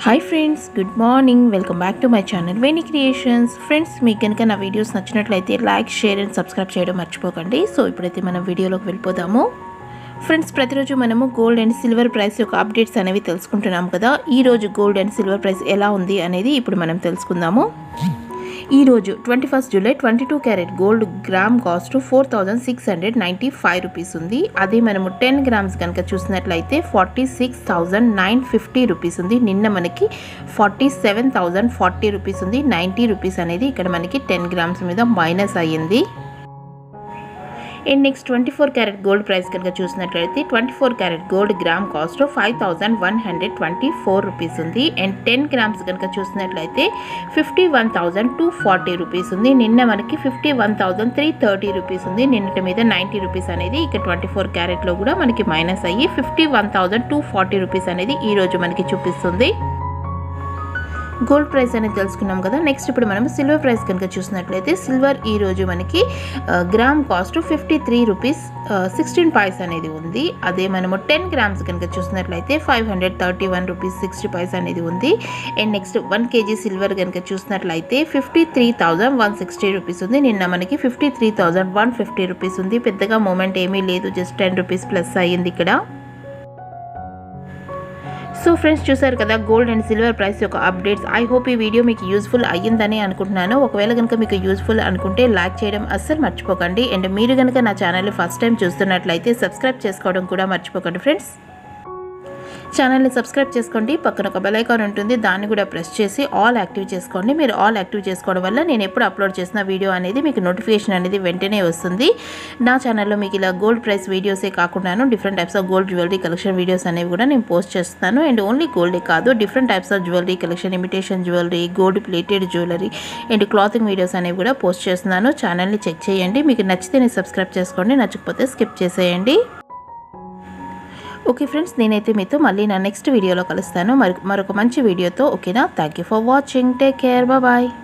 hi friends good morning welcome back to my channel Veni creations friends మీకు కనుక నా videos నచ్చినట్లయితే లైక్ షేర్ అండ్ సబ్స్క్రైబ్ చేయడం మర్చిపోకండి సో ఇప్పుడైతే మనం వీడియోలోకి వెళ్ళిపోదాము ఫ్రెండ్స్ ప్రతిరోజు మనము గోల్డ్ అండ్ సిల్వర్ ప్రైస్ యొక్క అప్డేట్స్ అనేవి తెలుసుకుంటున్నాం కదా ఈ రోజు గోల్డ్ అండ్ సిల్వర్ ప్రైస్ ఎలా ఉంది అనేది ఇప్పుడు మనం తెలుసుకుందాము ఈ రోజు twenty first July twenty two carat gold gram cost four thousand six hundred ninety five rupees ఉంది అదే మనము టెన్ గ్రామ్స్ కనుక చూసినట్లయితే forty six thousand nine fifty rupees ఉంది నిన్న మనకి forty seven thousand forty rupees ఉంది నైంటీ రూపీస్ అనేది ఇక్కడ మనకి టెన్ గ్రామ్స్ మీద మైనస్ అయ్యింది and next twenty four carat gold price కనుక చూసినట్లయితే twenty four carat gold gram cost five thousand one hundred twenty four rupees ఉంది అండ్ టెన్ గ్రామ్స్ కనుక చూసినట్లయితే fifty one thousand two forty rupees ఉంది నిన్న మనకి fifty one thousand three thirty rupees ఉంది నిన్నటి మీద నైంటీ రూపీస్ అనేది ఇక ట్వంటీ ఫోర్ క్యారెట్లో కూడా మనకి మైనస్ అయ్యి fifty one thousand two forty rupees అనేది ఈ రోజు మనకి చూపిస్తుంది గోల్డ్ ప్రైస్ అనేది తెలుసుకున్నాం కదా నెక్స్ట్ ఇప్పుడు మనం సిల్వర్ ప్రైస్ కనుక చూసినట్లయితే సిల్వర్ ఈ రోజు మనకి ఆ, gram cost fifty three rupees sixteen paise అనేది ఉంది అదే మనము టెన్ గ్రామ్స్ కనుక చూసినట్లయితే five hundred thirty one rupees sixty paise అనేది ఉంది and next one kg silver కనుక చూసినట్లయితే fifty three thousand one sixty rupees ఉంది నిన్న మనకి fifty three thousand one fifty rupees ఉంది పెద్దగా మూమెంట్ ఏమీ లేదు జస్ట్ టెన్ రూపీస్ ప్లస్ అయ్యింది ఇక్కడ సో ఫ్రెండ్స్ చూసారు కదా గోల్డ్ అండ్ సిల్వర్ ప్రైస్ యొక్క అప్డేట్స్ ఐ హోప్ ఈ వీడియో మీకు యూస్ఫుల్ అయ్యిందని అనుకుంటున్నాను ఒకవేళ కనుక మీకు యూస్ఫుల్ అనుకుంటే లైక్ చేయడం అస్సలు మర్చిపోకండి అండ్ మీరు కనుక నా ఛానల్ ఫస్ట్ టైం చూస్తున్నట్లయితే సబ్స్క్రైబ్ చేసుకోవడం కూడా మర్చిపోకండి ఫ్రెండ్స్ ఛానల్ని సబ్స్క్రైబ్ చేసుకోండి పక్కన ఒక బెల్ ఐకాన్ ఉంటుంది దాన్ని కూడా ప్రెస్ చేసి ఆల్ యాక్టివ్ చేసుకోండి మీరు ఆల్ యాక్టివ్ చేసుకోవడం వల్ల నేను ఎప్పుడు అప్లోడ్ చేసిన వీడియో అనేది మీకు నోటిఫికేషన్ అనేది వెంటనే వస్తుంది నా ఛానల్లో మీకు ఇలా గోల్డ్ ప్రైస్ వీడియోసే కాకుండాను different types of gold jewellery collection videos అనేవి కూడా నేను పోస్ట్ చేస్తాను అండ్ ఓన్లీ గోల్డే కాదు different types of jewellery collection imitation jewellery gold plated jewellery and clothing videos అనేవి కూడా పోస్ట్ చేస్తున్నాను ఛానల్ని చెక్ చేయండి మీకు నచ్చితే నేను సబ్స్క్రైబ్ చేసుకోండి నచ్చకపోతే స్కిప్ చేసేయండి ఓకే ఫ్రెండ్స్ నేనైతే మీతో మళ్ళీ నా నెక్స్ట్ వీడియోలో కలుస్తాను మరి మరొక మంచి వీడియోతో ఓకేనా thank you for watching take care bye